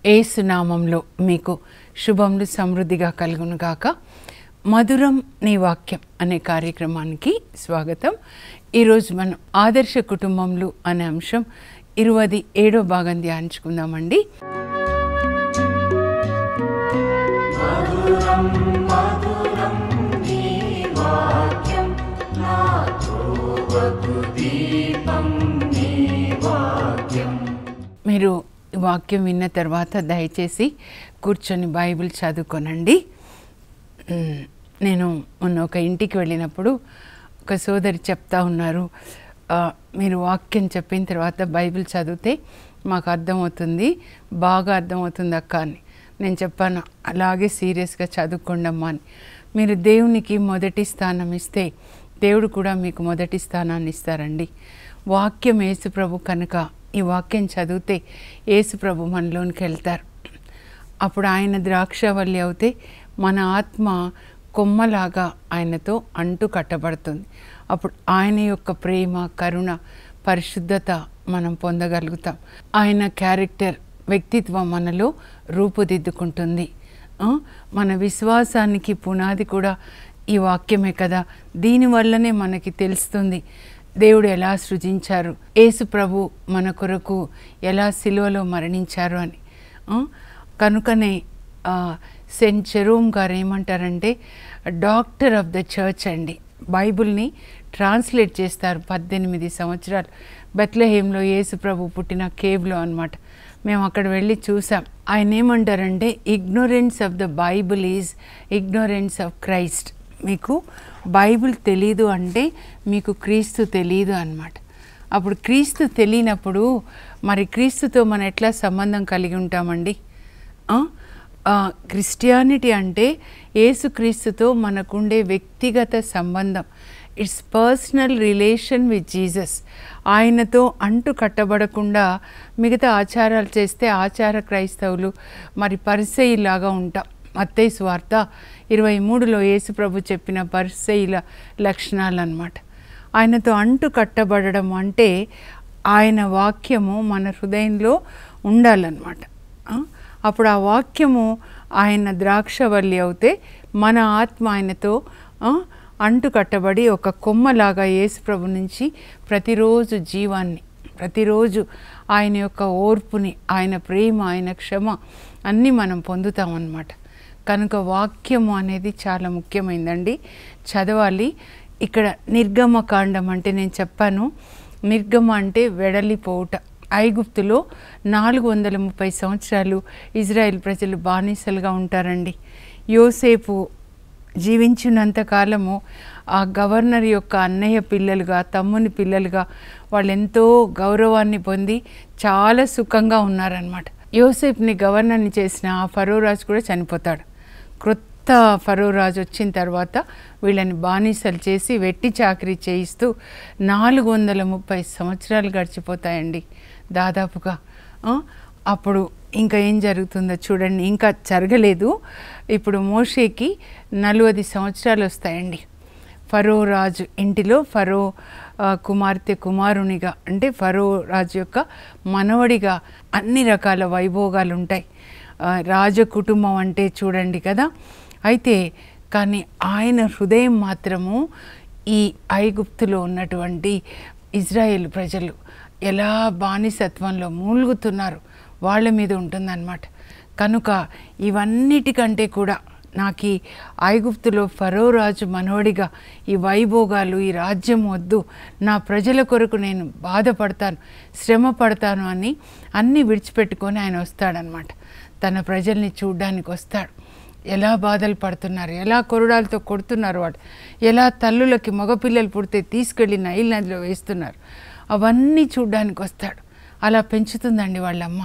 ఏసునామంలో మీకు శుభములు సమృద్ధిగా కలుగునుగాక మధురం నీ వాక్యం అనే కార్యక్రమానికి స్వాగతం ఈరోజు మనం ఆదర్శ కుటుంబంలో అనే అంశం ఇరువది ఏడో భాగం ధ్యానించుకుందామండి మీరు ఈ వాక్యం విన్న తర్వాత దయచేసి కూర్చొని బైబిల్ చదువుకోనండి మ్, నేను మొన్న ఒక ఇంటికి వెళ్ళినప్పుడు ఒక సోదరి చెప్తా ఉన్నారు "ఆ, మీరు వాక్యం చెప్పిన తర్వాత బైబిల్ చదివితే మాకు అర్థమవుతుంది బాగా అర్థమవుతుంది అక్క అని నేను చెప్పాను అలాగే సీరియస్గా చదువుకోండమ్మా అని మీరు దేవునికి మొదటి స్థానం ఇస్తే దేవుడు కూడా మీకు మొదటి స్థానాన్ని ఇస్తారండి వాక్యం యేసు ప్రభు కనుక ఈ వాక్యం చదివితే యేసు ప్రభు మనలోనికి వెళ్తారు అప్పుడు ఆయన ద్రాక్షవల్లి అవుతే మన ఆత్మ కొమ్మలాగా ఆయనతో అంటు కట్టబడుతుంది అప్పుడు ఆయన యొక్క ప్రేమ కరుణ పరిశుద్ధత మనం పొందగలుగుతాం ఆయన క్యారెక్టర్ వ్యక్తిత్వం మనలో రూపుదిద్దుకుంటుంది ఆ, మన విశ్వాసానికి పునాది కూడా ఈ వాక్యమే కదా దీనివల్లనే మనకి తెలుస్తుంది దేవుడు ఎలా సృజించారు యేసు ప్రభు మన కొరకు ఎలా సిలువలో మరణించారు అని ఆ, కనుకనే ఆ, సెయింట్ చెరోమ్ గారు ఏమంటారంటే డాక్టర్ ఆఫ్ ద చర్చ్ అండి బైబిల్ని ట్రాన్స్లేట్ చేస్తారు పద్దెనిమిది సంవత్సరాలు బెత్లహేంలో యేసు ప్రభు పుట్టిన కేవ్లో అన్నమాట మేము అక్కడ వెళ్ళి చూసాం ఆయన ఏమంటారంటే ignorance of the Bible is ignorance of Christ మీకు బైబిల్ తెలీదు అంటే మీకు క్రీస్తు తెలీదు అన్నమాట అప్పుడు క్రీస్తు తెలియనప్పుడు మరి క్రీస్తుతో మనం ఎట్లా సంబంధం కలిగి ఉంటామండి ఆ? ఆ, క్రిస్టియానిటీ అంటే యేసుక్రీస్తుతో మనకుండే వ్యక్తిగత సంబంధం it's personal relation with Jesus ఆయనతో అంటు కట్టబడకుండా మిగతా ఆచారాలు చేస్తే ఆచార క్రైస్తవులు మరి పరిసయిలాగా ఉంటాం మత్తయి స్వార్త ఇరవై మూడులో యేసుప్రభు చెప్పిన పరిసయుల లక్షణాలు అన్నమాట ఆయనతో అంటు కట్టబడడం అంటే ఆయన వాక్యము మన హృదయంలో ఉండాలన్నమాట ఆ? అప్పుడు ఆ వాక్యము ఆయన ద్రాక్షవల్లి అవుతే మన ఆత్మ ఆయనతో ఆ, అంటు కట్టబడి ఒక కొమ్మలాగా యేసుప్రభు నుంచి ప్రతిరోజు జీవాన్ని ప్రతిరోజు ఆయన యొక్క ఓర్పుని ఆయన ప్రేమ ఆయన క్షమ అన్నీ మనం పొందుతామన్నమాట కనుక వాక్యము అనేది చాలా ముఖ్యమైందండి చదవాలి ఇక్కడ నిర్గమకాండం అంటే నేను చెప్పాను నిర్గమ అంటే వెడలిపోవుట ఐగుప్తులో నాలుగు వందల ముప్పై సంవత్సరాలు ఇజ్రాయెల్ ప్రజలు బానిసలుగా ఉంటారండి యోసేపు జీవించినంత కాలము ఆ గవర్నర్ యొక్క అన్నయ్య పిల్లలుగా తమ్ముని పిల్లలుగా వాళ్ళు ఎంతో గౌరవాన్ని పొంది చాలా సుఖంగా ఉన్నారనమాట యోసేపుని గవర్నర్ని చేసిన ఆ ఫరో రాజు కూడా చనిపోతాడు క్రొత్త ఫరో రాజు వచ్చిన తర్వాత వీళ్ళని బానిసలు చేసి వెట్టి చాకరీ చేయిస్తూ నాలుగు వందల ముప్పై సంవత్సరాలు గడిచిపోతాయండి దాదాపుగా ఆ, అప్పుడు ఇంకా ఏం జరుగుతుందో చూడండి ఇంకా జరగలేదు ఇప్పుడు మోషేకి నలవది సంవత్సరాలు వస్తాయండి ఫరో రాజు ఇంటిలో ఫరో ఆ, కుమార్తె కుమారునిగా అంటే ఫరో రాజు యొక్క మనవడిగా అన్ని రకాల వైభోగాలు ఉంటాయి ఆ, రాజ కుటుంబం అంటే చూడండి కదా అయితే కానీ ఆయన హృదయం మాత్రము ఈ ఐగుప్తులో ఉన్నటువంటి ఇజ్రాయేల్ ప్రజలు ఎలా బానిసత్వంలో మూలుగుతున్నారు వాళ్ళ మీద ఉంటుందన్నమాట కనుక ఇవన్నిటికంటే కూడా నాకు ఈ ఐగుప్తులో ఫరో రాజు మనవడిగా ఈ వైభోగాలు ఈ రాజ్యం వద్దు నా ప్రజల కొరకు నేను బాధపడతాను శ్రమ పడతాను అని అన్నీ విడిచిపెట్టుకొని ఆయన వస్తాడనమాట తన ప్రజల్ని చూడ్డానికి వస్తాడు ఎలా బాధలు పడుతున్నారు ఎలా కొరడాలతో కొడుతున్నారు వాడు ఎలా తల్లులకి మగపిల్లలు పుడితే తీసుకెళ్ళి నైల్ నదిలో వేస్తున్నారు అవన్నీ చూడ్డానికి వస్తాడు అలా పెంచుతుందండి వాళ్ళమ్మ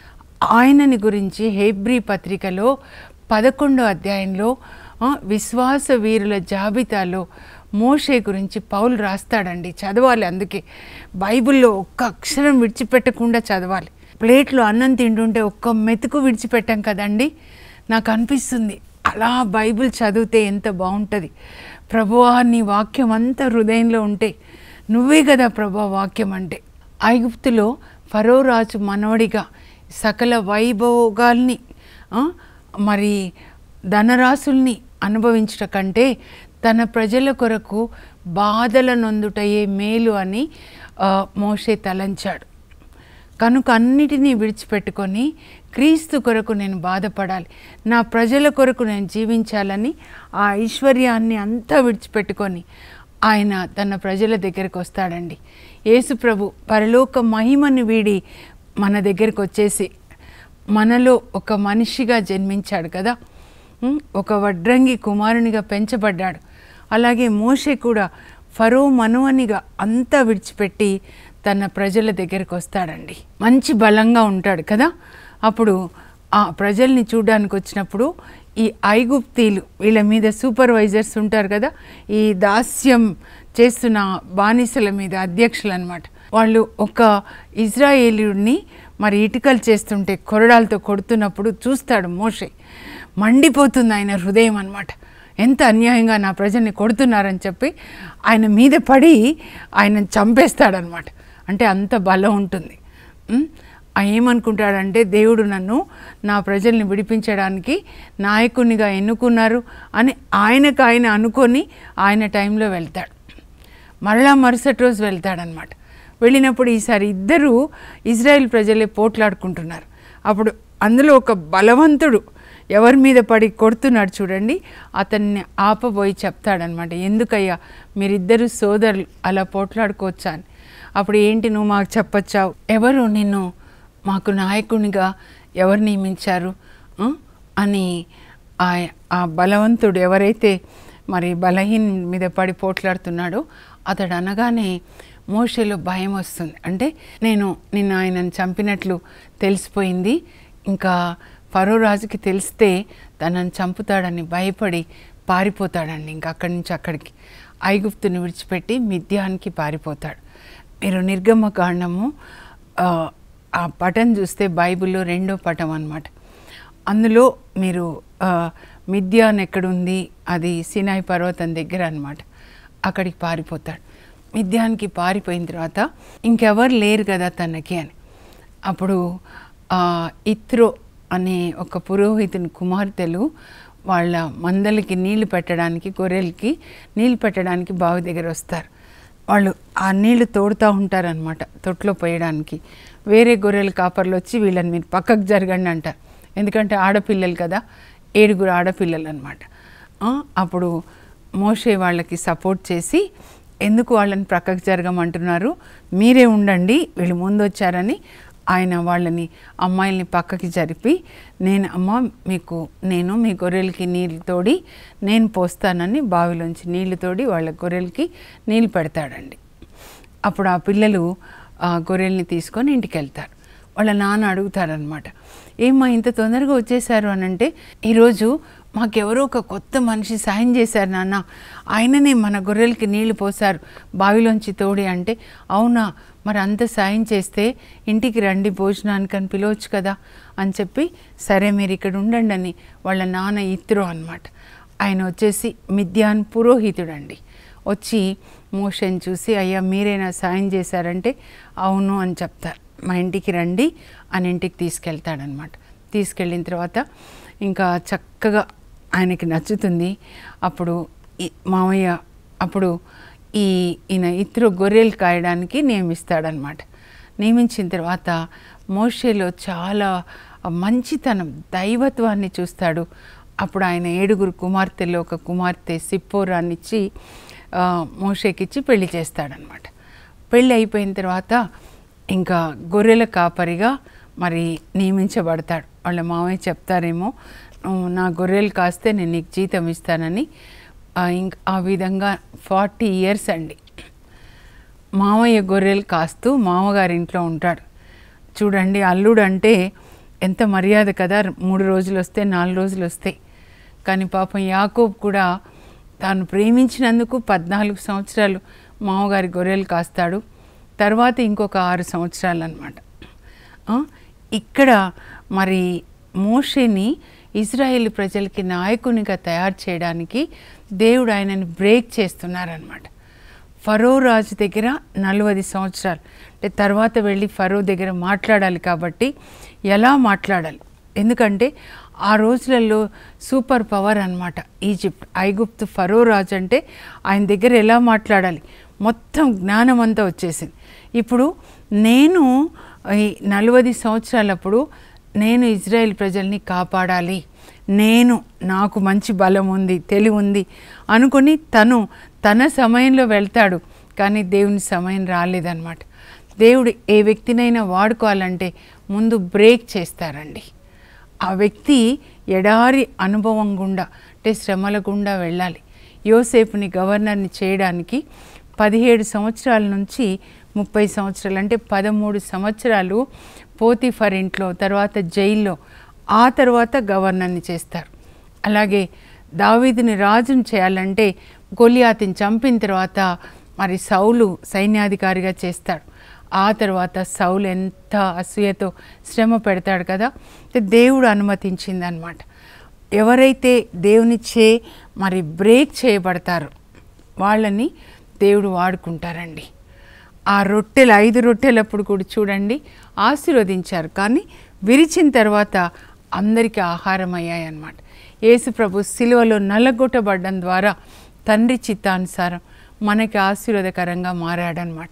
ఆయనని గురించి హెబ్రీ పత్రికలో పదకొండో అధ్యాయంలో ఆ, విశ్వాస వీరుల జాబితాలో మోషే గురించి పౌలు రాస్తాడండి చదవాలి అందుకే బైబిల్లో ఒక్క అక్షరం విడిచిపెట్టకుండా చదవాలి ప్లేట్లో అన్నం తింటుంటే ఒక్క మెతుకు విడిచిపెట్టాం కదండి నాకు అనిపిస్తుంది అలా బైబిల్ చదివితే ఎంత బాగుంటుంది ప్రభువా నీ వాక్యం అంతా హృదయంలో ఉంటే నువ్వే కదా ప్రభా వాక్యం అంటే ఐగుప్తులో ఫరో రాజు మనవడిగా సకల వైభోగాల్ని ఆ, మరి ధనరాశుల్ని అనుభవించట కంటే తన ప్రజల కొరకు బాధల నొందుటయే మేలు అని ఆ, మోషే తలంచాడు కనుక అన్నిటినీ విడిచిపెట్టుకొని క్రీస్తు కొరకు నేను బాధపడాలి నా ప్రజల కొరకు నేను జీవించాలని ఆ ఐశ్వర్యాన్ని అంతా విడిచిపెట్టుకొని ఆయన తన ప్రజల దగ్గరికి వస్తాడండి యేసు ప్రభు పరలోక మహిమని వీడి మన దగ్గరికి వచ్చేసి మనలో ఒక మనిషిగా జన్మించాడు కదా ఉం? ఒక వడ్రంగి కుమారునిగా పెంచబడ్డాడు అలాగే మోషే కూడా ఫరో మనువనిగా అంతా విడిచిపెట్టి తన ప్రజల దగ్గరికి వస్తాడండి మంచి బలంగా ఉంటాడు కదా అప్పుడు ఆ ప్రజల్ని చూడడానికి వచ్చినప్పుడు ఈ ఐగుప్తీలు వీళ్ళ మీద సూపర్వైజర్స్ ఉంటారు కదా ఈ దాస్యం చేస్తున్న బానిసల మీద అధ్యక్షులు అనమాట వాళ్ళు ఒక ఇజ్రాయేలీయుడిని మరి ఇటుకలు చేస్తుంటే కొరడాలతో కొడుతున్నప్పుడు చూస్తాడు మోషే మండిపోతుంది ఆయన హృదయం అన్నమాట ఎంత అన్యాయంగా నా ప్రజల్ని కొడుతున్నారని చెప్పి ఆయన మీద పడి ఆయన చంపేస్తాడనమాట అంటే అంత బలం ఉంటుంది ఉం? ఆ ఏమనుకుంటాడంటే దేవుడు నన్ను నా ప్రజల్ని విడిపించడానికి నాయకునిగా ఎన్నుకున్నారు అని ఆయనకు ఆయన అనుకొని ఆయన టైంలో వెళ్తాడు మరలా మరుసటి రోజు వెళ్తాడనమాట వెళ్ళినప్పుడు ఈసారి ఇద్దరు ఇజ్రాయెల్ ప్రజలే పోట్లాడుకుంటున్నారు అప్పుడు అందులో ఒక బలవంతుడు ఎవరి మీద పడి కొడుతున్నాడు చూడండి అతన్ని ఆపబోయి చెప్తాడనమాట ఎందుకయ్యా మీరిద్దరు సోదరులు అలా పోట్లాడుకోవచ్చా అని అప్పుడు ఏంటి నువ్వు మాకు చెప్పొచ్చావు ఎవరు నిన్ను మాకు నాయకునిగా ఎవరు నియమించారు ఆ? అని ఆ ఆ బలవంతుడు ఎవరైతే మరి బలహీన్ మీద పడి పోట్లాడుతున్నాడో అతడు అనగానే మోషేలో భయం వస్తుంది అంటే నేను నిన్న ఆయనను చంపినట్లు తెలిసిపోయింది ఇంకా ఫరో రాజుకి తెలిస్తే తనని చంపుతాడని భయపడి పారిపోతాడండి ఇంకా అక్కడి నుంచి అక్కడికి ఐగుప్తుని విడిచిపెట్టి మిథ్యానికి పారిపోతాడు మీరు నిర్గమ కాండము ఆ, ఆ పటం చూస్తే బైబిల్లో రెండో పటం అన్నమాట అందులో మీరు ఆ, మిథ్యాన్ ఎక్కడుంది అది సినాయి పర్వతం దగ్గర అన్నమాట అక్కడికి పారిపోతాడు మిథ్యానికి పారిపోయిన తర్వాత ఇంకెవరు లేరు కదా తనకి అని అప్పుడు ఆ, ఇత్రో అనే ఒక పురోహితుని కుమార్తెలు వాళ్ళ మందలకి నీళ్లు పెట్టడానికి గొర్రెలకి నీళ్లు పెట్టడానికి బావి దగ్గర వస్తారు వాళ్ళు ఆ నీళ్లు తోడుతూ ఉంటారనమాట తొట్లో పోయడానికి వేరే గొర్రెల కాపర్లు వచ్చి వీళ్ళని మీరు పక్కకు జరగండి అంటారు ఎందుకంటే ఆడపిల్లలు కదా ఏడుగురు ఆడపిల్లలు అనమాట అప్పుడు మోషే వాళ్ళకి సపోర్ట్ చేసి ఎందుకు వాళ్ళని ప్రక్కకు జరగమంటున్నారు మీరే ఉండండి వీళ్ళు ముందు వచ్చారని ఆయన వాళ్ళని అమ్మాయిల్ని పక్కకి జరిపి నేను అమ్మ మీకు నేను మీ గొర్రెలకి నీళ్ళు తోడి నేను పోస్తానని బావిలోంచి నీళ్లు తోడి వాళ్ళ గొర్రెలకి నీళ్ళు పెడతాడండి అప్పుడు ఆ పిల్లలు ఆ గొర్రెల్ని తీసుకొని ఇంటికి వెళ్తారు వాళ్ళ నాన్న అడుగుతారనమాట ఏమ్మా ఇంత తొందరగా వచ్చేసారు అని అంటే ఈరోజు మాకెవరో ఒక కొత్త మనిషి సాయం చేశారు నాన్న ఆయననే మన గొర్రెలకి నీళ్లు పోసారు బావిలోంచి తోడి అంటే అవునా మరి అంత సాయం చేస్తే ఇంటికి రండి భోజనానికి అని పిలవచ్చు కదా అని చెప్పి సరే మీరు ఇక్కడ ఉండండి అని వాళ్ళ నాన్న ఇత్రో అనమాట ఆయన వచ్చేసి మిథ్యాన్ పురోహితుడండి వచ్చి మోషన్ చూసి అయ్యా మీరేనా సాయం చేశారంటే అవును అని చెప్తారు మా ఇంటికి రండి అని ఇంటికి తీసుకెళ్తాడనమాట తీసుకెళ్ళిన తర్వాత ఇంకా చక్కగా ఆయనకి నచ్చుతుంది అప్పుడు ఈ మామయ్య అప్పుడు ఈ ఈయన ఇతరు గొర్రెలు కాయడానికి నియమిస్తాడనమాట నియమించిన తర్వాత మోషేలో చాలా మంచితనం దైవత్వాన్ని చూస్తాడు అప్పుడు ఆయన ఏడుగురు కుమార్తెలో ఒక కుమార్తె సిప్పోరాన్నిచ్చి ఆ, మోషేకిచ్చి పెళ్లి చేస్తాడనమాట పెళ్ళి అయిపోయిన తర్వాత ఇంకా గొర్రెల కాపరిగా మరి నియమించబడతాడు వాళ్ళ మామయ్య చెప్తారేమో "నువ్వు నా గొర్రెలు కాస్తే నేను నీకు జీతం ఇస్తానని ఆ, ఇంక ఆ విధంగా ఫార్టీ ఇయర్స్ అండి మామయ్య గొర్రెలు కాస్తూ మామగారి ఇంట్లో ఉంటాడు చూడండి అల్లుడు అంటే ఎంత మర్యాద కదా మూడు రోజులు వస్తే నాలుగు రోజులు వస్తాయి కానీ పాపం యాకోబ్ కూడా తాను ప్రేమించినందుకు పద్నాలుగు సంవత్సరాలు మామగారి గొర్రెలు కాస్తాడు తర్వాత ఇంకొక ఆరు సంవత్సరాలు అనమాట ఇక్కడ మరి మోషేని ఇజ్రాయేల్ ప్రజలకి నాయకునిగా తయారు చేయడానికి దేవుడు ఆయనని బ్రేక్ చేస్తున్నారనమాట ఫరో రాజు దగ్గర నలభై సంవత్సరాలు అంటే తర్వాత వెళ్ళి ఫరో దగ్గర మాట్లాడాలి కాబట్టి ఎలా మాట్లాడాలి ఎందుకంటే ఆ రోజులలో సూపర్ పవర్ అన్నమాట ఈజిప్ట్ ఐగుప్తు ఫరో రాజు అంటే ఆయన దగ్గర ఎలా మాట్లాడాలి మొత్తం జ్ఞానం అంతా వచ్చేసింది ఇప్పుడు నేను ఈ నలభై సంవత్సరాలప్పుడు నేను ఇజ్రాయెల్ ప్రజల్ని కాపాడాలి నేను నాకు మంచి బలం ఉంది తెలివి ఉంది అనుకుని తను తన సమయంలో వెళ్తాడు కానీ దేవుని సమయం రాలేదన్నమాట దేవుడు ఏ వ్యక్తినైనా వాడుకోవాలంటే ముందు బ్రేక్ చేస్తారండి ఆ వ్యక్తి ఎడారి అనుభవం గుండా అంటే శ్రమల గుండా వెళ్ళాలి యోసేపుని గవర్నర్ని చేయడానికి పదిహేడు సంవత్సరాల నుంచి ముప్పై సంవత్సరాలు అంటే పదమూడు సంవత్సరాలు పోతిఫర్ ఇంట్లో తర్వాత జైల్లో ఆ తర్వాత గవర్నర్ని చేస్తారు అలాగే దావీదుని రాజుని చేయాలంటే గొలియాతిని చంపిన తర్వాత మరి సౌలు సైన్యాధికారిగా చేస్తాడు ఆ తర్వాత సౌలు ఎంత అసూయతో శ్రమ పెడతాడు కదా అంటే దేవుడు అనుమతించింది అనమాట ఎవరైతే దేవునిచ్చే మరి బ్రేక్ చేయబడతారో వాళ్ళని దేవుడు వాడుకుంటారండి ఆ రొట్టెలు ఐదు రొట్టెలప్పుడు కూడా చూడండి ఆశీర్వదించారు కానీ విరిచిన తర్వాత అందరికీ ఆహారం అయ్యాయి అన్నమాట యేసు ప్రభు సిలువలో నల్లగొట్టబడడం ద్వారా తండ్రి చిత్తానుసారం మనకి ఆశీర్వాదకరంగా మారాడనమాట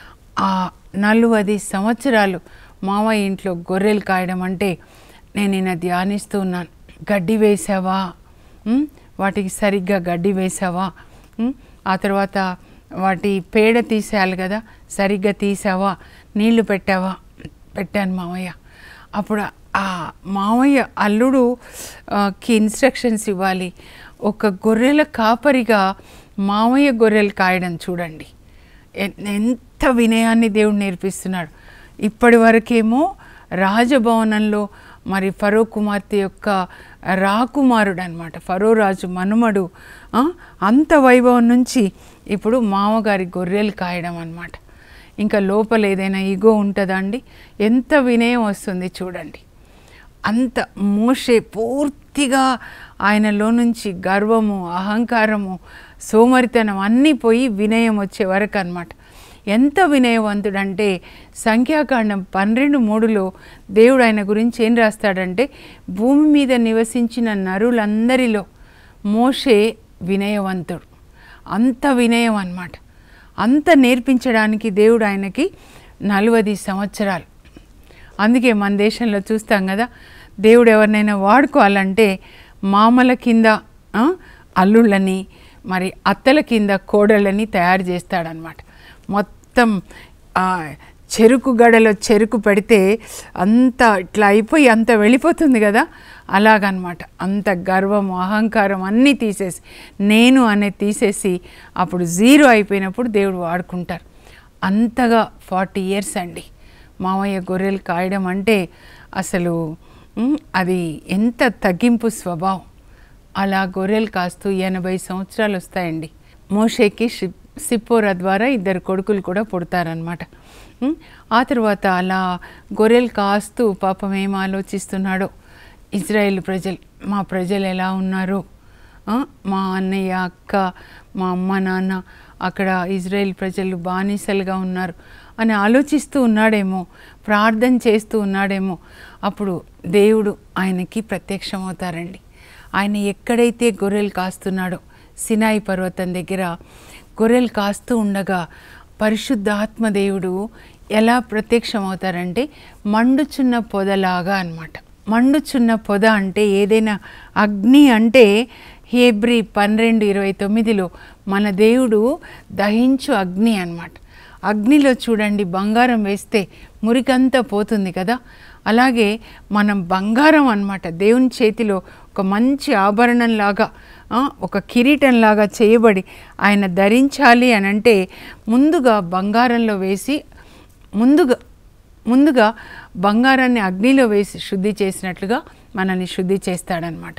ఆ నలువది సంవత్సరాలు మావయ్య ఇంట్లో గొర్రెలు కాయడం అంటే నేను ఈయన ధ్యానిస్తూ ఉన్నాను గడ్డి వేసావా ఉమ్, వాటికి సరిగ్గా గడ్డి వేసావా ఉమ్, ఆ తర్వాత వాటి పేడ తీసేయాలి కదా సరిగ్గా తీసావా నీళ్లు పెట్టావా పెట్టాను మావయ్య అప్పుడు ఆ మావయ్య అల్లుడు ఆ, కి ఇన్స్ట్రక్షన్స్ ఇవ్వాలి ఒక గొర్రెల కాపరిగా మావయ్య గొర్రెలు కాయడం చూడండి ఎన్- ఎంత వినయాన్ని దేవుడు నేర్పిస్తున్నాడు ఇప్పటి వరకేమో రాజభవనంలో మరి ఫరో కుమార్తె యొక్క రాకుమారుడు అనమాట ఫరో రాజు మనుమడు ఆ, అంత వైభవం నుంచి ఇప్పుడు మామగారి గొర్రెలు కాయడం అన్నమాట ఇంకా లోపల ఏదైనా ఈగో ఉంటుందా అండి ఎంత వినయం వస్తుంది చూడండి అంత మోషే పూర్తిగా ఆయనలో నుంచి గర్వము అహంకారము సోమరితనం అన్నీ పోయి వినయం వచ్చే వరకు అనమాట ఎంత వినయవంతుడంటే సంఖ్యాకాండం పన్నెండు మూడులో దేవుడు ఆయన గురించి ఏం రాస్తాడంటే భూమి మీద నివసించిన నరులందరిలో మోషే వినయవంతుడు అంత వినయం అన్నమాట అంత నేర్పించడానికి దేవుడు ఆయనకి నలవది సంవత్సరాలు అందుకే మన దేశంలో చూస్తాం కదా దేవుడు ఎవరినైనా వాడుకోవాలంటే మామల కింద ఆ, అల్లుళ్ళని మరి అత్తల కింద కోడళ్ళని తయారు చేస్తాడనమాట మొత్తం ఆ, చెరుకు గడలో చెరుకు పెడితే అంత ఇట్లా అయిపోయి అంత వెళ్ళిపోతుంది కదా అలాగనమాట అంత గర్వము అహంకారం అన్నీ తీసేసి నేను అనేది తీసేసి అప్పుడు జీరో అయిపోయినప్పుడు దేవుడు వాడుకుంటారు అంతగా ఫార్టీ ఇయర్స్ అండి మామయ్య గొర్రెలు కాయడం అంటే అసలు ఉమ్, అది ఎంత తగ్గింపు స్వభావం అలా గొర్రెలు కాస్తూ ఎనభై సంవత్సరాలు వస్తాయండి మోషేకి షిప్ సిప్పోరా ద్వారా ఇద్దరు కొడుకులు కూడా పుడతారనమాట ఉమ్, ఆ తర్వాత అలా గొర్రెలు కాస్తూ పాపం ఏం ఆలోచిస్తున్నాడో ఇజ్రాయేల్ ప్రజలు మా ప్రజలు ఎలా ఉన్నారు ఆ, మా అన్నయ్య అక్క మా అమ్మ నాన్న అక్కడ ఇజ్రాయెల్ ప్రజలు బానిసలుగా ఉన్నారు అని ఆలోచిస్తూ ఉన్నాడేమో ప్రార్థన చేస్తూ ఉన్నాడేమో అప్పుడు దేవుడు ఆయనకి ప్రత్యక్షమవుతారండి ఆయన ఎక్కడైతే గొర్రెలు కాస్తున్నాడో సినాయి పర్వతం దగ్గర గొర్రెలు కాస్తూ ఉండగా పరిశుద్ధాత్మ దేవుడు ఎలా ప్రత్యక్షమవుతారంటే మండుచున్న పొదలాగా అన్నమాట మండుచున్న పొద అంటే ఏదైనా అగ్ని అంటే హేబ్రి పన్నెండు ఇరవై తొమ్మిదిలో మన దేవుడు దహించు అగ్ని అన్నమాట అగ్నిలో చూడండి బంగారం వేస్తే మురికంతా పోతుంది కదా అలాగే మనం బంగారం అన్నమాట దేవుని చేతిలో ఒక మంచి ఆభరణంలాగా ఆ, ఒక కిరీటంలాగా చేయబడి ఆయన ధరించాలి అని అంటే ముందుగా బంగారంలో వేసి ముందుగా ముందుగా బంగారాన్ని అగ్నిలో వేసి శుద్ధి చేసినట్లుగా మనల్ని శుద్ధి చేస్తాడనమాట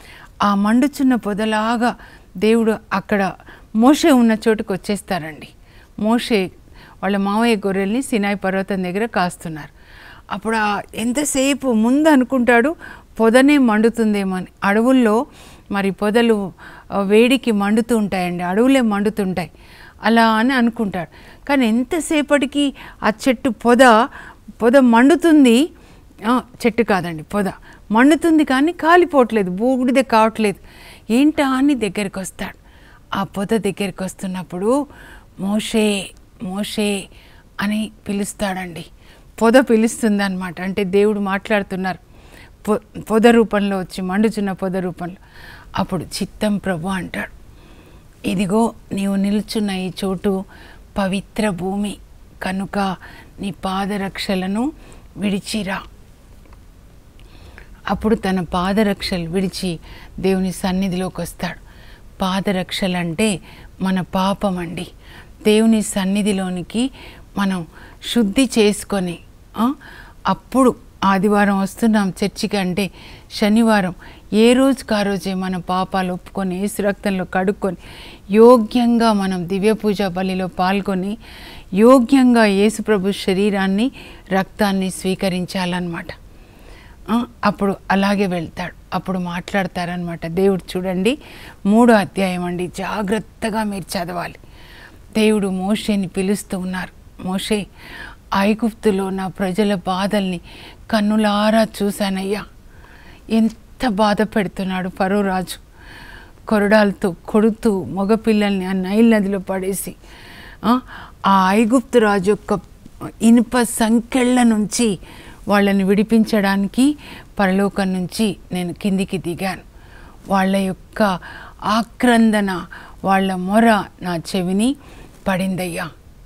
ఆ మండుచున్న పొదలాగా దేవుడు అక్కడ మోషే ఉన్న చోటుకు వచ్చేస్తారండి మోషే వాళ్ళ మావయ్య గొర్రెల్ని సినాయి పర్వతం దగ్గర కాస్తున్నారు అప్పుడు ఆ ఎంతసేపు ముందు అనుకుంటాడు పొదనే మండుతుందేమో అని అడవుల్లో మరి పొదలు ఆ, వేడికి మండుతూ ఉంటాయండి అడవులే మండుతుంటాయి అలా అని అనుకుంటాడు కానీ ఎంతసేపటికి ఆ చెట్టు పొద పొద మండుతుంది ఆ, చెట్టు కాదండి పొద మండుతుంది కానీ కాలిపోవట్లేదు బూడిద కావట్లేదు ఏంటా అని దగ్గరికి వస్తాడు ఆ పొద దగ్గరికి వస్తున్నప్పుడు మోషే మోషే అని పిలుస్తాడండి పొద పిలుస్తుంది అనమాట అంటే దేవుడు మాట్లాడుతున్నారు పొ పొద రూపంలో వచ్చి మండుచున్న పొద రూపంలో అప్పుడు చిత్తం ప్రభు అంటాడు ఇదిగో నీవు నిల్చున్న ఈ చోటు పవిత్ర భూమి కనుక నీ పాదరక్షలను విడిచిరా అప్పుడు తన పాదరక్షలు విడిచి దేవుని సన్నిధిలోకి వస్తాడు పాదరక్షలు అంటే మన పాపం అండి దేవుని సన్నిధిలోనికి మనం శుద్ధి చేసుకొని ఆ, అప్పుడు ఆదివారం వస్తున్నాం చర్చికి అంటే శనివారం ఏ రోజుకి ఆ రోజే మన పాపాలు ఒప్పుకొని ఏసు రక్తంలో కడుక్కొని యోగ్యంగా మనం దివ్య పూజ బలిలో పాల్గొని యోగ్యంగా యేసుప్రభు శరీరాన్ని రక్తాన్ని స్వీకరించాలన్నమాట ఆ, అప్పుడు అలాగే వెళ్తాడు అప్పుడు మాట్లాడతారనమాట దేవుడు చూడండి మూడో అధ్యాయం అండి జాగ్రత్తగా మీరు చదవాలి దేవుడు మోషేని పిలుస్తూ ఉన్నారు మోషే ఐగుప్తులో నా ప్రజల బాధల్ని కన్నులారా చూశానయ్యా ఎంత బాధ పెడుతున్నాడు ఫరో రాజు కొరడాలతో కొడుతూ మగపిల్లల్ని ఆ నైల్ నదిలో పడేసి ఆ, ఆ ఐగుప్తు రాజు యొక్క ఇనుప సంకెళ్ళ నుంచి వాళ్ళని విడిపించడానికి పరలోకం నుంచి నేను కిందికి దిగాను వాళ్ళ యొక్క ఆక్రందన వాళ్ళ మొర నా చెవిని పడిందయ్యా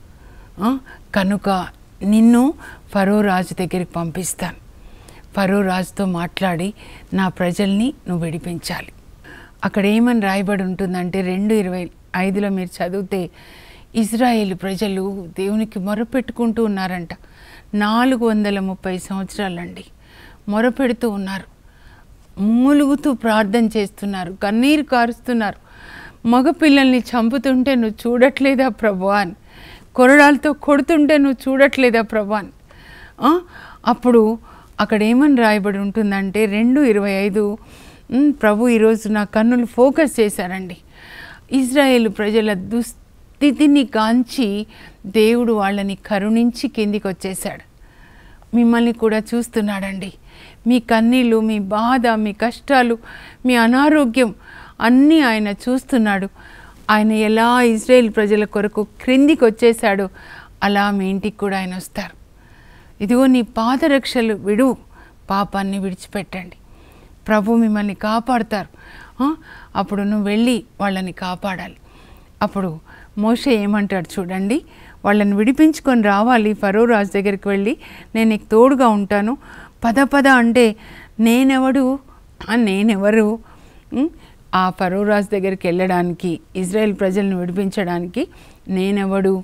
ఆ, కనుక నిన్ను ఫరో రాజు దగ్గరికి పంపిస్తాను ఫరో రాజుతో మాట్లాడి నా ప్రజల్ని నువ్వు విడిపించాలి అక్కడ ఏమని రాయబడి ఉంటుందంటే రెండు ఇరవై ఐదులో మీరు చదివితే ఇజ్రాయేల్ ప్రజలు దేవునికి మొరపెట్టుకుంటూ ఉన్నారంట నాలుగు వందల ముప్పై సంవత్సరాలండి మొరపెడుతూ ఉన్నారు మూలుగుతూ ప్రార్థన చేస్తున్నారు కన్నీరు కారుస్తున్నారు మగపిల్లల్ని చంపుతుంటే నువ్వు చూడట్లేదా ప్రభు అని కొరడాలతో కొడుతుంటే నువ్వు చూడట్లేదా ప్రభు అని ఆ? అప్పుడు అక్కడ ఏమని రాయబడి ఉంటుందంటే రెండు ఇరవై ఐదు "ఉమ్, ప్రభు ఈరోజు నా కన్నులు ఫోకస్ చేశారండి ఇజ్రాయేల్ ప్రజల దుస్థితిని కాంచి దేవుడు వాళ్ళని కరుణించి కిందికి వచ్చేసాడు మిమ్మల్ని కూడా చూస్తున్నాడండి మీ కన్నీళ్ళు మీ బాధ మీ కష్టాలు మీ అనారోగ్యం అన్నీ ఆయన చూస్తున్నాడు ఆయన ఎలా ఇజ్రాయేల్ ప్రజల కొరకు క్రిందికి వచ్చేసాడో అలా మీ ఇంటికి కూడా ఆయన వస్తారు ఇదిగో నీ పాదరక్షలు విడువు పాపాన్ని విడిచిపెట్టండి ప్రభు మిమ్మల్ని కాపాడుతారు ఆ? అప్పుడు నువ్వు వెళ్ళి వాళ్ళని కాపాడాలి అప్పుడు మోషే ఏమంటాడు చూడండి వాళ్ళని విడిపించుకొని రావాలి ఫరో రాజు దగ్గరికి వెళ్ళి నేను నీకు తోడుగా ఉంటాను పద పద అంటే నేనెవడు ఆ, నేనెవరు ఉం? ఆ ఫరో రాజు దగ్గరికి వెళ్ళడానికి ఇజ్రాయెల్ ప్రజలను విడిపించడానికి నేనెవడు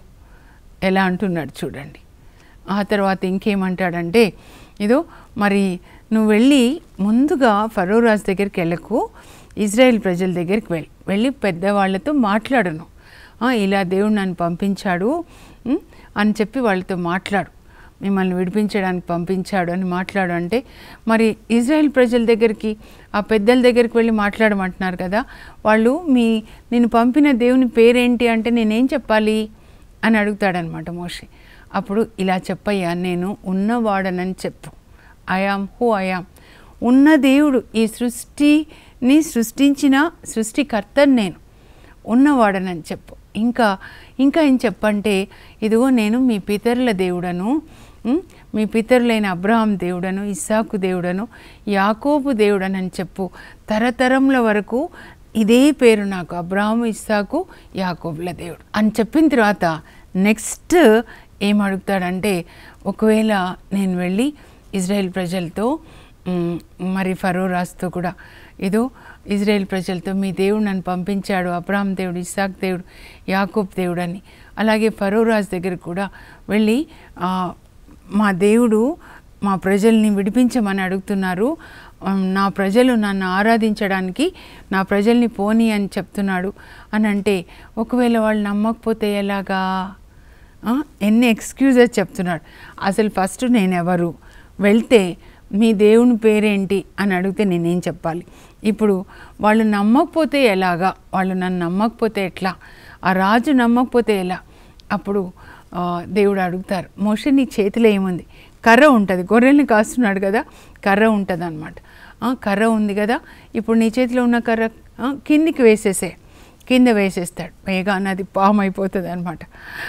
ఎలా అంటున్నాడు చూడండి ఆ తర్వాత ఇంకేమంటాడంటే ఇదో మరి నువ్వు వెళ్ళి ముందుగా ఫరో రాజు దగ్గరికి వెళ్ళకు ఇజ్రాయెల్ ప్రజల దగ్గరికి వెళ్ళి వెళ్ళి పెద్దవాళ్ళతో మాట్లాడను "ఆ, ఇలా దేవుడు నన్ను పంపించాడు ఉం, అని చెప్పి వాళ్ళతో మాట్లాడు మిమ్మల్ని విడిపించడానికి పంపించాడు అని మాట్లాడు అంటే మరి ఇజ్రాయెల్ ప్రజల దగ్గరికి ఆ పెద్దల దగ్గరికి వెళ్ళి మాట్లాడమంటున్నారు కదా వాళ్ళు మీ నేను పంపిన దేవుని పేరేంటి అంటే నేనేం చెప్పాలి అని అడుగుతాడనమాట మోషే అప్పుడు ఇలా చెప్పయ్యా నేను ఉన్నవాడనని చెప్పు ఐఆమ్ హూ ఐఆమ్ ఉన్న దేవుడు ఈ సృష్టిని సృష్టించిన సృష్టికర్తని నేను ఉన్నవాడనని చెప్పు ఇంకా ఇంకా ఏం చెప్పంటే ఇదిగో నేను మీ పితరుల దేవుడను ఉమ్, మీ పితరులైన అబ్రహాం దేవుడను ఇస్సాకు దేవుడను యాకోబు దేవుడనని చెప్పు తరతరముల వరకు ఇదే పేరు నాకు అబ్రహాము ఇస్సాకు యాకోబుల దేవుడు అని చెప్పిన తర్వాత నెక్స్ట్ ఏం అడుగుతాడంటే ఒకవేళ నేను వెళ్ళి ఇజ్రాయెల్ ప్రజలతో మ్, మరి ఫరో రాజుతో కూడా ఏదో ఇజ్రాయెల్ ప్రజలతో మీ దేవుడు నన్ను పంపించాడు అబ్రాహం దేవుడు ఇస్సాక్ దేవుడు యాకూబ్ దేవుడు అని అలాగే ఫరో రాజు దగ్గర కూడా వెళ్ళి ఆ, మా దేవుడు మా ప్రజల్ని విడిపించమని అడుగుతున్నారు ఉమ్, నా ప్రజలు నన్ను ఆరాధించడానికి నా ప్రజల్ని పోని అని చెప్తున్నాడు అని అంటే ఒకవేళ వాళ్ళు నమ్మకపోతే ఎలాగా ఆ, ఎన్ని ఎక్స్క్యూజెస్ చెప్తున్నాడు అసలు ఫస్ట్ నేను ఎవరు వెళ్తే మీ దేవుని పేరేంటి అని అడిగితే నేనేం చెప్పాలి ఇప్పుడు వాళ్ళు నమ్మకపోతే ఎలాగా వాళ్ళు నన్ను నమ్మకపోతే ఎట్లా ఆ రాజు నమ్మకపోతే ఎలా అప్పుడు ఆ, దేవుడు అడుగుతారు మోషే నీ చేతిలో ఏముంది కర్ర ఉంటుంది గొర్రెల్ని కాస్తున్నాడు కదా కర్ర ఉంటుంది అనమాట కర్ర ఉంది కదా ఇప్పుడు నీ చేతిలో ఉన్న కర్ర ఆ, కిందికి వేసేసే కింద వేసేస్తాడు వేగానే అది పాము అయిపోతుంది అనమాట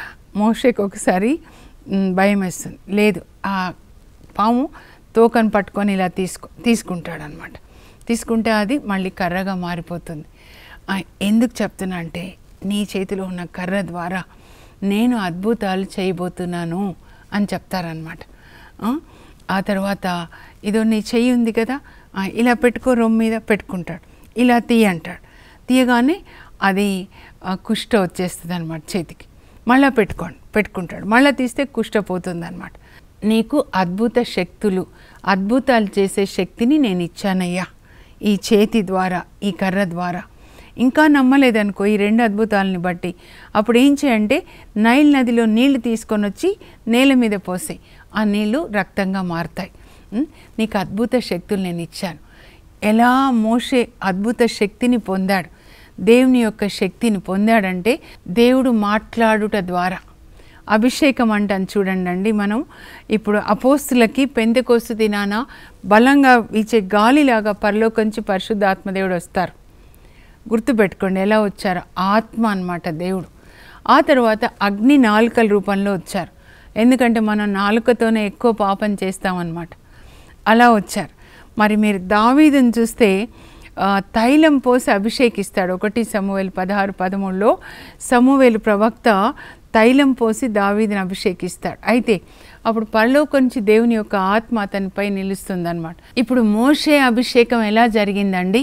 మోషేకి ఒకసారి మ్, భయం వేస్తుంది లేదు ఆ పాము తోకను పట్టుకొని ఇలా తీసుకో తీసుకుంటాడు అనమాట తీసుకుంటే అది మళ్ళీ కర్రగా మారిపోతుంది ఆ, ఎందుకు చెప్తున్నా అంటే నీ చేతిలో ఉన్న కర్ర ద్వారా నేను అద్భుతాలు చేయబోతున్నాను అని చెప్తారనమాట ఆ, ఆ తర్వాత ఇదో నీ చెయ్యి ఉంది కదా ఆ, ఇలా పెట్టుకో రొమ్ము మీద పెట్టుకుంటాడు ఇలా తీయ అంటాడు తీయగానే అది ఆ, కుష్ట వచ్చేస్తుంది అనమాట చేతికి మళ్ళీ పెట్టుకోండి పెట్టుకుంటాడు మళ్ళీ తీస్తే కుష్ట పోతుంది అనమాట నీకు అద్భుత శక్తులు అద్భుతాలు చేసే శక్తిని నేను ఇచ్చానయ్యా ఈ చేతి ద్వారా ఈ కర్ర ద్వారా ఇంకా నమ్మలేదనుకో ఈ రెండు అద్భుతాలని బట్టి అప్పుడు ఏం చేయంటే నైల్ నదిలో నీళ్లు తీసుకొని వచ్చి నేల మీద పోసాయి ఆ నీళ్లు రక్తంగా మారుతాయి ఉం? నీకు అద్భుత శక్తులు నేను ఇచ్చాను ఎలా మోషే అద్భుత శక్తిని పొందాడు దేవుని యొక్క శక్తిని పొందాడంటే దేవుడు మాట్లాడుట ద్వారా అభిషేకం అంటాను చూడండి అండి మనం ఇప్పుడు అపోస్తులకి పెంతెకోస్తు దినాన బలంగా వీచే గాలిలాగా పరలోకంచి పరిశుద్ధాత్మదేవుడు వస్తారు గుర్తుపెట్టుకోండి ఎలా వచ్చారు ఆత్మ అన్నమాట దేవుడు ఆ తర్వాత అగ్ని నాలుకల రూపంలో వచ్చారు ఎందుకంటే మనం నాలుకతోనే ఎక్కువ పాపం చేస్తామన్నమాట అలా వచ్చారు మరి మీరు దావీదుని చూస్తే ఆ, తైలం పోసి అభిషేకిస్తాడు ఒకటి సమూవేలు పదహారు పదమూడులో సమూవేలు ప్రవక్త తైలం పోసి దావీదుని అభిషేకిస్తాడు అయితే అప్పుడు పరలోకం నుంచి దేవుని యొక్క ఆత్మ అతనిపై నిలుస్తుందన్నమాట ఇప్పుడు మోషే అభిషేకం ఎలా జరిగిందండి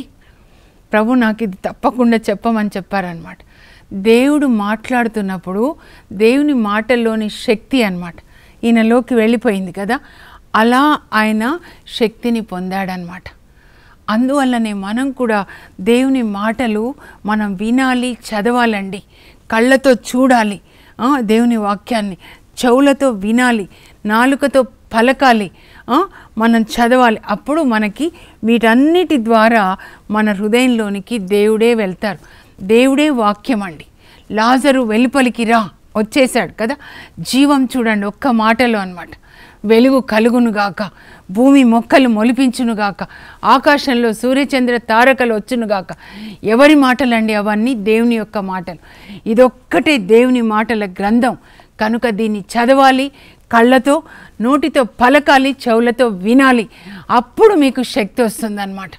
ప్రభు నాకు ఇది తప్పకుండా చెప్పమని చెప్పారనమాట దేవుడు మాట్లాడుతున్నప్పుడు దేవుని మాటల్లోని శక్తి అన్నమాట ఈయనలోకి వెళ్ళిపోయింది కదా అలా ఆయన శక్తిని పొందాడనమాట అందువల్లనే మనం కూడా దేవుని మాటలు మనం వినాలి చదవాలండి కళ్ళతో చూడాలి ఆ, దేవుని వాక్యాన్ని చెవులతో వినాలి నాలుకతో పలకాలి ఆ, మనం చదవాలి అప్పుడు మనకి వీటన్నిటి ద్వారా మన హృదయంలోనికి దేవుడే వెళ్తారు దేవుడే వాక్యం అండి లాజరు వెలుపలికి రా వచ్చేసాడు కదా జీవం చూడండి ఒక్క మాటలో అన్నమాట వెలుగు కలుగునుగాక భూమి మొక్కలు మొలిపించునుగాక ఆకాశంలో సూర్యచంద్ర తారకలు వచ్చునుగాక ఎవరి మాటలండి అవన్నీ దేవుని యొక్క మాటలు ఇదొక్కటే దేవుని మాటల గ్రంథం కనుక దీన్ని చదవాలి కళ్ళతో నోటితో పలకాలి చెవులతో వినాలి అప్పుడు మీకు శక్తి వస్తుందన్నమాట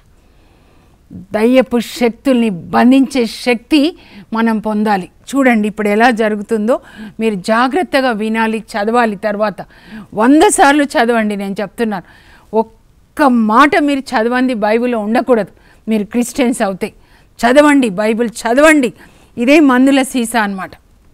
దయ్యపు శక్తుల్ని బంధించే శక్తి మనం పొందాలి చూడండి ఇప్పుడు ఎలా జరుగుతుందో మీరు జాగ్రత్తగా వినాలి చదవాలి తర్వాత వంద సార్లు చదవండి నేను చెప్తున్నాను ఒక్క మాట మీరు చదవండి బైబిల్లో ఉండకూడదు మీరు క్రిస్టియన్స్ అవుతాయి చదవండి బైబిల్ చదవండి ఇదే మందుల సీసా అన్నమాట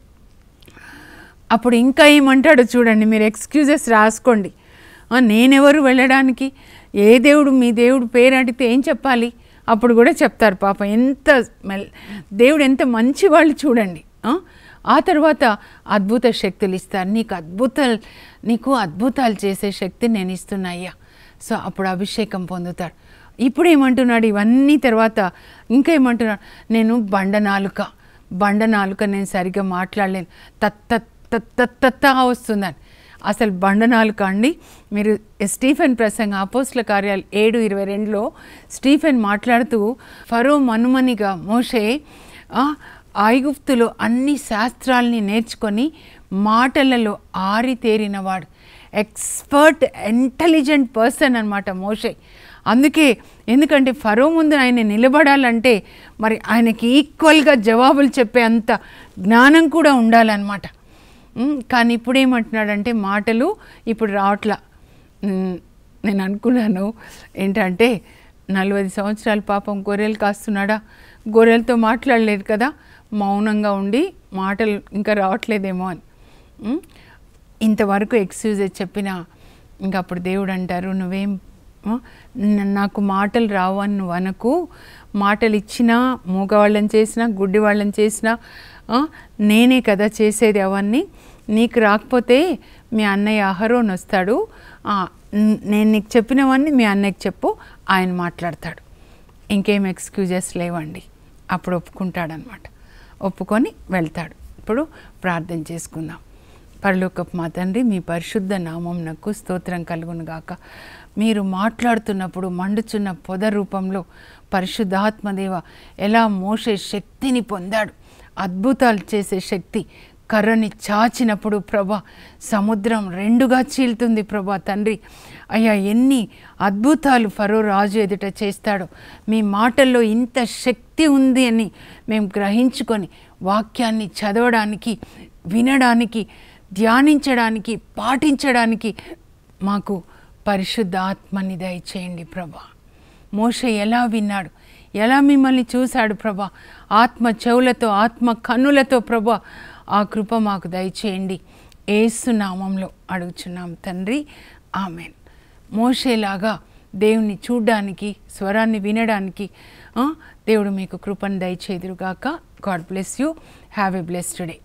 అప్పుడు ఇంకా ఏమంటాడో చూడండి మీరు ఎక్స్క్యూజెస్ రాసుకోండి ఆ, నేనెవరు వెళ్ళడానికి ఏ దేవుడు మీ దేవుడు పేరు అడిగితే ఏం చెప్పాలి అప్పుడు కూడా చెప్తారు పాప ఎంత మెల్ దేవుడు ఎంత మంచి వాళ్ళు చూడండి ఆ? ఆ తర్వాత అద్భుత శక్తులు ఇస్తారు నీకు అద్భుతాలు నీకు అద్భుతాలు చేసే శక్తి నేను ఇస్తున్నా అయ్యా సో అప్పుడు అభిషేకం పొందుతాడు ఇప్పుడు ఏమంటున్నాడు ఇవన్నీ తర్వాత ఇంకా ఏమంటున్నాడు నేను బండ నాలుక బండ నాలుక నేను సరిగ్గా మాట్లాడలేను తత్త తత్త వస్తుందని అసలు బండ నాలుక అండి మీరు స్టీఫెన్ ప్రసంగ అపోస్ల కార్యాలు ఏడు ఇరవై రెండులో స్టీఫెన్ మాట్లాడుతూ ఫరో మనుమనిగా మోషే ఆ, ఐగుప్తులో అన్ని శాస్త్రాల్ని నేర్చుకొని మాటలలో ఆరితేరినవాడు ఎక్స్పర్ట్ ఇంటెలిజెంట్ పర్సన్ అనమాట మోషే అందుకే ఎందుకంటే ఫరో ముందు ఆయన నిలబడాలంటే మరి ఆయనకి ఈక్వల్గా జవాబులు చెప్పే అంత జ్ఞానం కూడా ఉండాలన్నమాట ఉమ్, కానీ ఇప్పుడు ఏమంటున్నాడంటే మాటలు ఇప్పుడు రావట్లా ఉమ్, నేను అనుకున్నాను ఏంటంటే నలభై సంవత్సరాల పాపం గొర్రెలు కాస్తున్నాడా గొర్రెలతో మాట్లాడలేదు కదా మౌనంగా ఉండి మాటలు ఇంకా రావట్లేదేమో అని ఉమ్, ఇంతవరకు ఎక్స్క్యూజెస్ చెప్పినా ఇంకా అప్పుడు దేవుడు అంటారు నువ్వేం ఆ, న- నాకు మాటలు రావు అని నువ్వు అనకు మాటలు ఇచ్చినా మూగవాళ్ళని చేసినా గుడ్డి వాళ్ళని చేసినా ఆ, నేనే కదా చేసేది అవన్నీ నీకు రాకపోతే మీ అన్నయ్య అహరోన్ వస్తాడు ఆ, న్- నేను నీకు చెప్పినవన్నీ మీ అన్నయ్యకి చెప్పు ఆయన మాట్లాడతాడు ఇంకేం ఎక్స్క్యూజెస్ లేవండి అప్పుడు ఒప్పుకుంటాడనమాట ఒప్పుకొని వెళ్తాడు ఇప్పుడు ప్రార్థన చేసుకుందాం పరలోకపు మా తండ్రి మీ పరిశుద్ధ నామం నాకు స్తోత్రం కలుగును గాక మీరు మాట్లాడుతున్నప్పుడు మండుచున్న పొద రూపంలో పరిశుద్ధాత్మదేవ ఎలా మోసే శక్తిని పొందాడు అద్భుతాలు చేసే శక్తి కర్రని చాచినప్పుడు ప్రభా సముద్రం రెండుగా చీలుతుంది ప్రభా తండ్రి అయ్యా ఎన్ని అద్భుతాలు ఫరో రాజు ఎదుట చేస్తాడో మీ మాటల్లో ఇంత శక్తి ఉంది అని మేము గ్రహించుకొని వాక్యాన్ని చదవడానికి వినడానికి ధ్యానించడానికి పాటించడానికి మాకు పరిశుద్ధ ఆత్మని దయచేయండి ప్రభా మోషే ఎలా విన్నాడు ఎలా మిమ్మల్ని చూశాడు ప్రభా ఆత్మ చెవులతో ఆత్మ కన్నులతో ప్రభా ఆ కృప మాకు దయచేయండి ఏసు నామంలో అడుగుచున్నాం తండ్రి ఆమెన్ మోషేలాగా దేవుని చూడ్డానికి స్వరాన్ని వినడానికి ఆ, దేవుడు మీకు కృపను దయచేదురుగాక God bless you have a blessed day